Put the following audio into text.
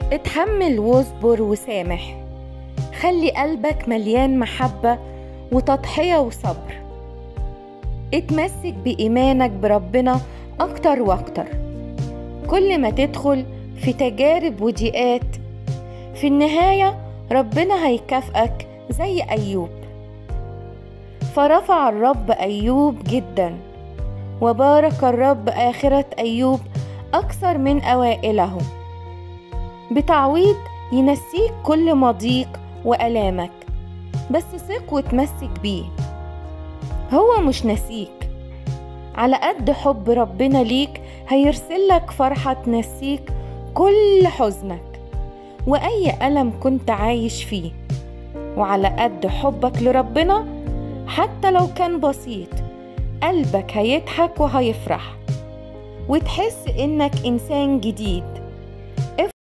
اتحمل واصبر وسامح خلي قلبك مليان محبة وتضحية وصبر اتمسك بإيمانك بربنا أكتر وأكتر كل ما تدخل في تجارب وضيقات في النهاية ربنا هيكافئك زي أيوب فرفع الرب أيوب جدا وبارك الرب آخرة أيوب أكثر من أوائله بتعويض ينسيك كل مضيق وألامك بس ثق وتمسك بيه هو مش نسيك على قد حب ربنا ليك هيرسلك فرحة تنسيك كل حزنك وأي ألم كنت عايش فيه وعلى قد حبك لربنا حتى لو كان بسيط قلبك هيضحك وهيفرح وتحس إنك إنسان جديد